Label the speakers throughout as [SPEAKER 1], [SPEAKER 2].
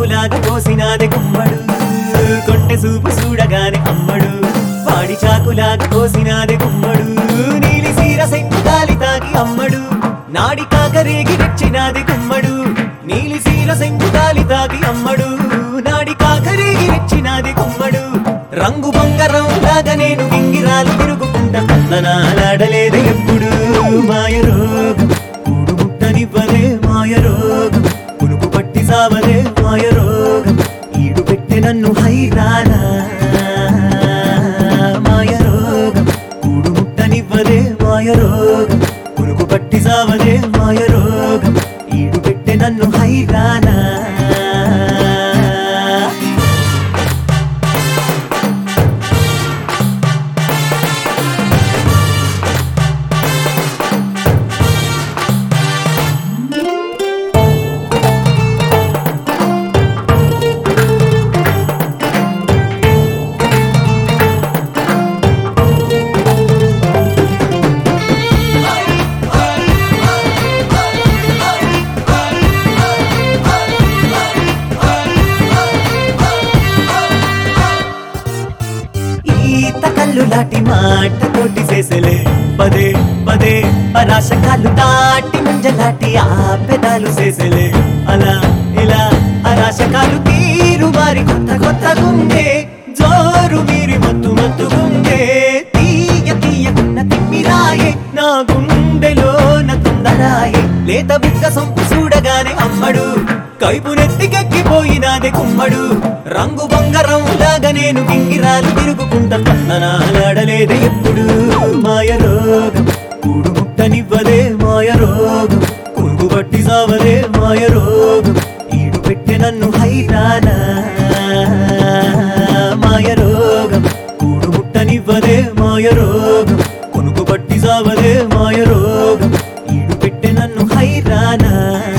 [SPEAKER 1] చాకులాగా కోసినాది గుమ్మడు కొంటె సూపు చూడగానే అమ్మడు వాడి చాకులాగా కోసినాది గుమ్మడు నీలి సీర సెంగు గాలి తాగి అమ్మడు నాడి కాకరేగి రెచ్చినాది గుమ్మడు నీలి సీర సెంగు గాలి తాగి అమ్మడు నాడి కాకరేగి రెచ్చినాది గుమ్మడు రంగు బంగారం లాగా నేను గింగిరాలు తిరుగుకుంటా కందనాలాడలేదు ఎప్పుడు మాయ రోగం కూడు ముట్టనివ్వదే మాయ రోగం పులుపు పట్టి సావదే మాయ రోగం ఈడు పెట్టి నన్ను హైరానా మాయ రోగం కూడు ముట్టనివ్వదే మాయ రోగం పులుపు పట్టి సావదే మాయ రోగం ఈడు పెట్టి నన్ను హైరానా ఈత కళ్ళు లాంటి మాట తోటి చేసలే పదే పదే పరాశ కాళ్ళు దాటి ముంజలాంటి ఆ పెదాలు చేసలే అలా ఇలా అరాశ కాలు తీరు వారి కొత్త కొత్త గుండె జోరు మీరి మత్తు మత్తు గుండె తీయ తీయకున్న తిమ్మిరాయే నా గుండెలో నా తొందరాయే లేత బుక్క సొంపు చూడగానే అమ్మడు కైపు నెత్తికెక్కిపోయినాదే కుమ్మడు రంగు బంగారం లాగా నేను గింగిరాలు తిరుగుకుంటా కన్ననాలాడలేదే ఎప్పుడు మాయ రోగం కూడు ముట్టనివ్వదే మాయ రోగం కుంగు బట్టి సావదే మాయ రోగం ఈడు పెట్టి నన్ను హైరానా మాయ రోగం కూడు ముట్టనివ్వదే మాయ రోగం కొనుకు పట్టి సావదే మాయ రోగం ఈడు పెట్టె నన్ను హైరానా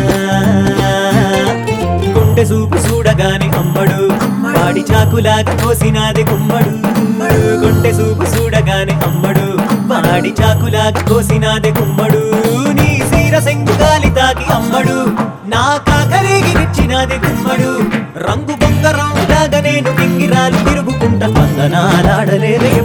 [SPEAKER 1] గుండె సూపు చూడగానే అమ్మడు వాడి చాకులాగా కోసినాది గుమ్మడు గుండె సూపు చూడగానే అమ్మడు వాడి చాకులాగా కోసినాది గుమ్మడు నీ సీర సెంగు గాలి తాకి అమ్మడు నా కాకరేగి నిచ్చినాది గుమ్మడు రంగు బొంగరం లాగా నేను కింగిరాలు తిరుగుకుంటా వందనాలాడలేదే